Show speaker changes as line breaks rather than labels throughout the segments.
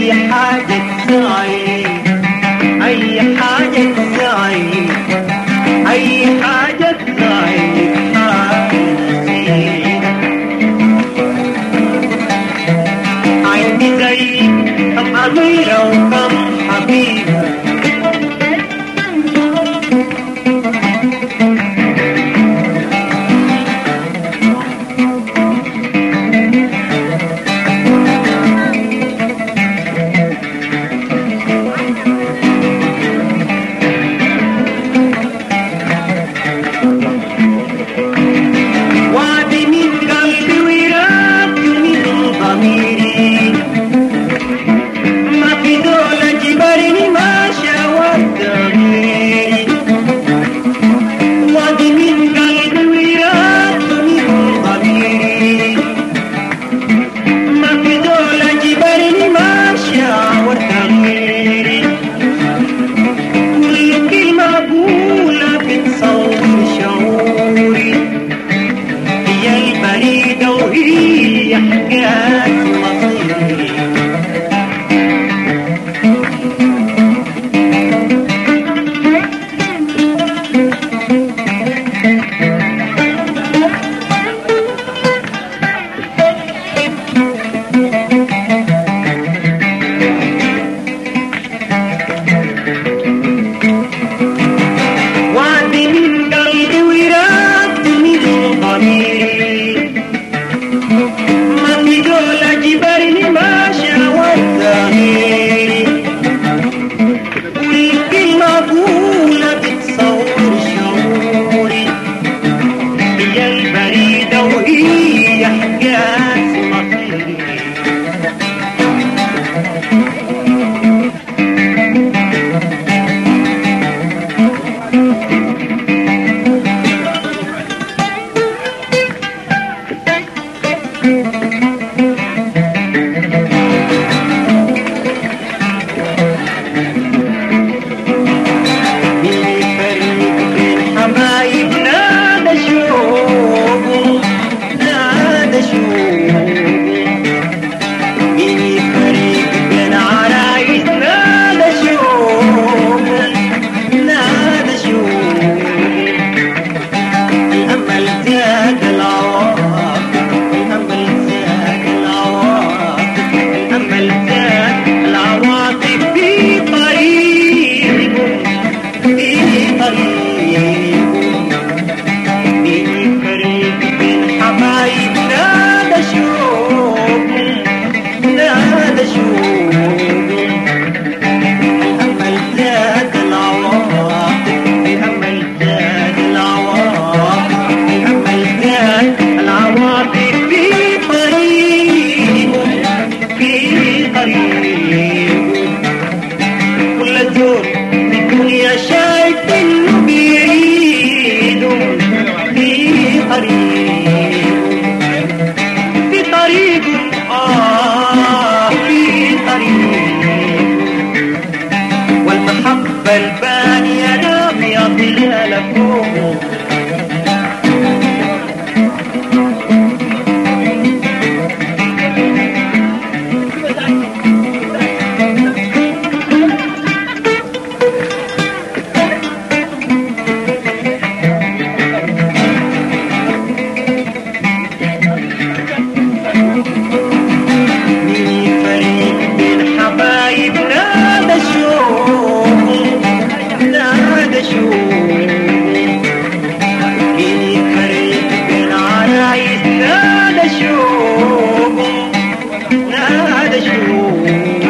أي حاجة تساعد أي حاجة تساعد أي حاجة تساعد حاسين عندي زي كم أميرة وكم حبيبة وعد من قلبي وراد من ضميري ما في دولة جبرني ما شاورت غيري وعد من قلبي وراد من ضميري ما في دولة جبرني ما شاورت غيري كل كلمة أقولها بتصور شعوري هي البريدة وهي حكاية مصيري وعد من قلبي وراد من ضميري ما في دولة جبرني ما شاورت غيري كل كلمة أقولها بتصور شعوري هي البريدة وهي حكاية مصيري فريق بين حبايبنا ده شوق ده شوق بيني فريق بين عرايسنا ده شوق ده شوق الأمل زاد العواطف الأمل زاد العواطف الأمل زاد العواطف في طريق في طريق في فريق بين حبايبنا ده شوق ده شوق الأمل زاد العواطف الأمل زاد العواطف الأمل زاد العواطف في طريق في طريق كل زور في الدنيا شايف انه بيريد في طريق في طريق آه في طريق والمحبة البانية نامية ظلال فوق في فريق بين حبايبنا ده شوق ده شوق في فريق بين عرايسنا ده شوق ده شوق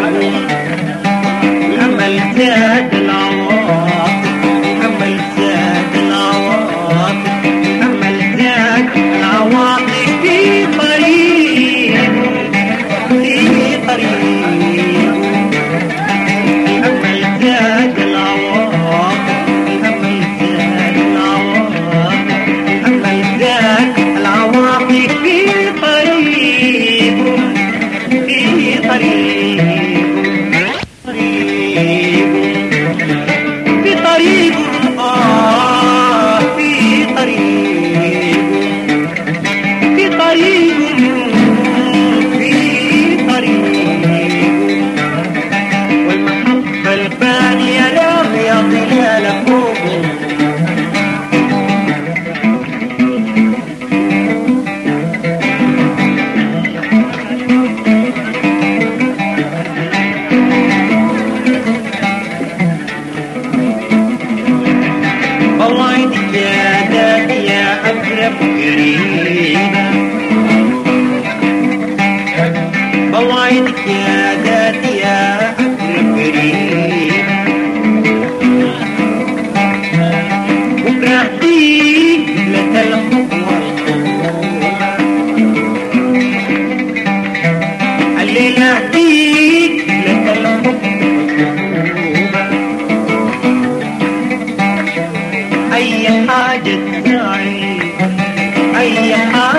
الأمل زاد العواطف الأمل زاد العواطف الأمل زاد العواطف في طريق في طريق الأمل زاد العواطف الأمل زاد العواطف الأمل زاد العواطف في طريق في طريق طريق في طريق آه في طريق في طريق في طريق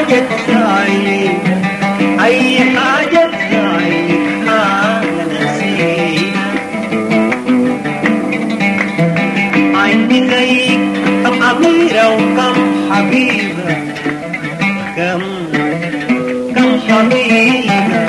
حاجة تزعلني أي حاجة تزعلني أنا نسيها عندي زيك كم أميرة وكم حبيبة كم كم حبيبة